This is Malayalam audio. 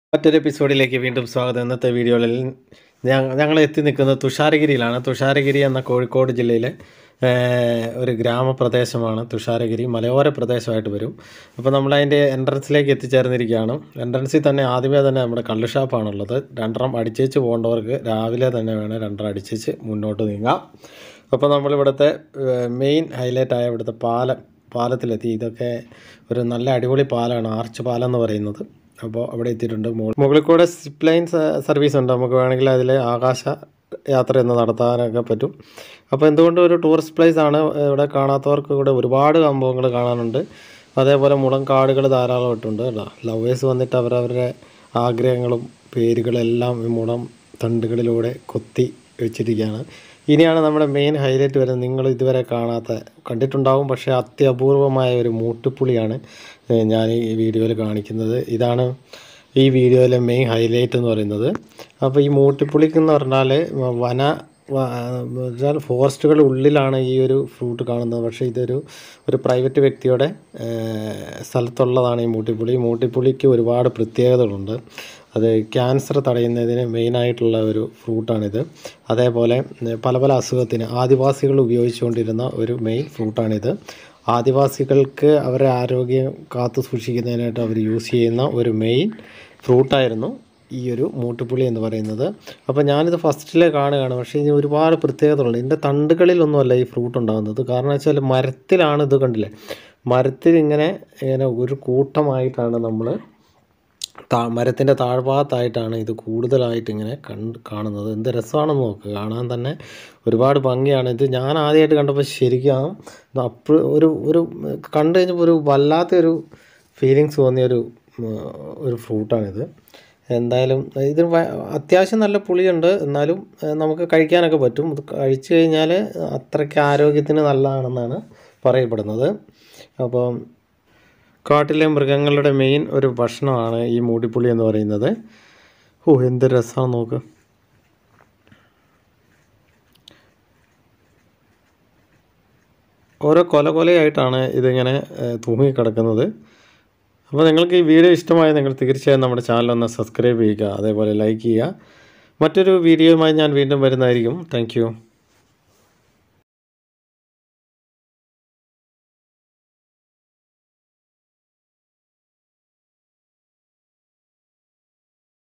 മറ്റൊരു എപ്പിസോഡിലേക്ക് വീണ്ടും സ്വാഗതം ഇന്നത്തെ വീഡിയോയിൽ ഞ- ഞങ്ങൾ എത്തി നിൽക്കുന്നത് തുഷാരഗിരിയിലാണ് തുഷാരഗിരി എന്ന കോഴിക്കോട് ജില്ലയിലെ ഏഹ്, ഒരു ഗ്രാമപ്രദേശമാണ് തുഷാരഗിരി മലയോര പ്രദേശമായിട്ട് വരും അപ്പോൾ നമ്മളതിൻ്റെ എൻട്രൻസിലേക്ക് എത്തിച്ചേർന്നിരിക്കുകയാണ് എൻട്രൻസിൽ തന്നെ ആദ്യമേ തന്നെ നമ്മുടെ കള്ള് ഷാപ്പാണുള്ളത് രണ്ടെണ്ണം അടിച്ചേച്ച് പോകേണ്ടവർക്ക് രാവിലെ തന്നെ വേണം രണ്ടെണ്ണം അടിച്ചേച്ച് മുന്നോട്ട് നീങ്ങാം അപ്പോൾ നമ്മളിവിടുത്തെ മെയിൻ ഹൈലൈറ്റ് ആയ ഇവിടുത്തെ പാലം പാലത്തിലെത്തി ഇതൊക്കെ ഒരു നല്ല അടിപൊളി പാലമാണ് ആർച്ച് പാലം എന്ന് പറയുന്നത് അപ്പോൾ അവിടെ എത്തിയിട്ടുണ്ട് മുകൾ- മുകളിൽ കൂടെ സിപ്പ് ലൈൻ സർവീസ് ഉണ്ട് നമുക്ക് വേണമെങ്കിൽ അതിൽ ആകാശ യാത്ര എന്ന് നടത്താനൊക്കെ പറ്റും അപ്പോൾ എന്തുകൊണ്ടും ഒരു ടൂറിസ്റ്റ് പ്ലേസ് ആണ് ഇവിടെ കാണാത്തവർക്ക് ഇവിടെ ഒരുപാട് സംഭവങ്ങൾ കാണാനുണ്ട് അതേപോലെ മുളം കാടുകൾ ധാരാളമായിട്ടുണ്ട് കേട്ടോ ലവേഴ്സ് വന്നിട്ട് അവരവരുടെ ആഗ്രഹങ്ങളും പേരുകളെല്ലാം ഈ മുളം തണ്ടുകളിലൂടെ കൊത്തി വെച്ചിരിക്കുകയാണ് ഇനിയാണ് നമ്മുടെ മെയിൻ ഹൈലൈറ്റ് വരുന്നത് നിങ്ങൾ ഇതുവരെ കാണാത്ത കണ്ടിട്ടുണ്ടാവും പക്ഷേ അത്യപൂർവമായ ഒരു മൂട്ടുപുളിയാണ് ഏഹ് ഞാൻ ഈ വീഡിയോയിൽ കാണിക്കുന്നത് ഇതാണ് ഈ വീഡിയോയിലെ മെയിൻ ഹൈലൈറ്റ് എന്ന് പറയുന്നത് അപ്പോൾ ഈ മൂട്ടിപ്പുളിക്ക് എന്ന് പറഞ്ഞാൽ വന വ- എന്ന് വെച്ചാൽ ഫോറസ്റ്റുകളുടെ ഉള്ളിലാണ് ഈ ഒരു ഫ്രൂട്ട് കാണുന്നത് പക്ഷേ ഇതൊരു ഒരു പ്രൈവറ്റ് വ്യക്തിയുടെ ഏഹ്, സ്ഥലത്തുള്ളതാണ് ഈ മൂട്ടിപ്പുളി മൂട്ടിപ്പുളിക്ക് ഒരുപാട് പ്രത്യേകതകളുണ്ട് അത് ക്യാൻസർ തടയുന്നതിന് മെയിനായിട്ടുള്ള ഒരു ഫ്രൂട്ടാണിത് അതേപോലെ ഉം, പല പല അസുഖത്തിന് ആദിവാസികൾ ഉപയോഗിച്ചുകൊണ്ടിരുന്ന ഒരു മെയിൻ ഫ്രൂട്ടാണിത് ആദിവാസികൾക്ക് അവരുടെ ആരോഗ്യം കാത്തു സൂക്ഷിക്കുന്നതിനായിട്ട് അവർ യൂസ് ചെയ്യുന്ന ഒരു മെയിൻ ഫ്രൂട്ടായിരുന്നു ഈ ഒരു മൂട്ടുപുളി എന്ന് പറയുന്നത് അപ്പോൾ ഞാനിത് ഫസ്റ്റിലെ കാണുകയാണ് പക്ഷേ ഇതിന് ഒരുപാട് പ്രത്യേകതകളുണ്ട് ഇതിൻ്റെ തണ്ടുകളിലൊന്നുമല്ല ഈ ഫ്രൂട്ട് ഉണ്ടാകുന്നത് കാരണം വെച്ചാൽ മരത്തിലാണ് ഇത് കണ്ടില്ലേ മരത്തിൽ ഇങ്ങനെ ഇങ്ങനെ ഒരു കൂട്ടമായിട്ടാണ് നമ്മൾ താ മരത്തിൻ്റെ താഴ്ഭാഗത്തായിട്ടാണ് ഇത് കൂടുതലായിട്ട് ഇങ്ങനെ കണ്ട് കാണുന്നത് എന്ത് രസമാണെന്ന് നോക്ക് കാണാൻ തന്നെ ഒരുപാട് ഭംഗിയാണ് ഇത് ഞാൻ ആദ്യമായിട്ട് കണ്ടപ്പോൾ ശരിക്കും അപ്പോൾ ഒരു ഒരു കണ്ടു കഴിഞ്ഞപ്പോൾ ഒരു വല്ലാത്തൊരു ഫീലിങ്സ് തോന്നിയ ഒരു ഉം, ഒരു ഫ്രൂട്ടാണിത് എന്തായാലും ഇതിന് വ- അത്യാവശ്യം നല്ല പുളിയുണ്ട് എന്നാലും ഏഹ്, നമുക്ക് കഴിക്കാനൊക്കെ പറ്റും ഇത് കഴിച്ചു കഴിഞ്ഞാൽ അത്രയ്ക്ക് ആരോഗ്യത്തിന് നല്ലതാണെന്നാണ് പറയപ്പെടുന്നത് അപ്പം കാട്ടിലെ മൃഗങ്ങളുടെ മെയിൻ ഒരു ഭക്ഷണമാണ് ഈ മൂടിപ്പുളി എന്ന് പറയുന്നത് ഓ എന്ത് രസമാണ് നോക്ക് ഓരോ കൊല കൊലയായിട്ടാണ് ഇതിങ്ങനെ ഏഹ്, തൂങ്ങിക്കിടക്കുന്നത് അപ്പോൾ നിങ്ങൾക്ക് ഈ വീഡിയോ ഇഷ്ടമായ നിങ്ങൾ തീർച്ചയായും നമ്മുടെ ചാനൽ ഒന്ന് സബ്സ്ക്രൈബ് ചെയ്യുക അതേപോലെ ലൈക്ക് ചെയ്യുക മറ്റൊരു വീഡിയോയുമായി ഞാൻ വീണ്ടും വരുന്നതായിരിക്കും താങ്ക്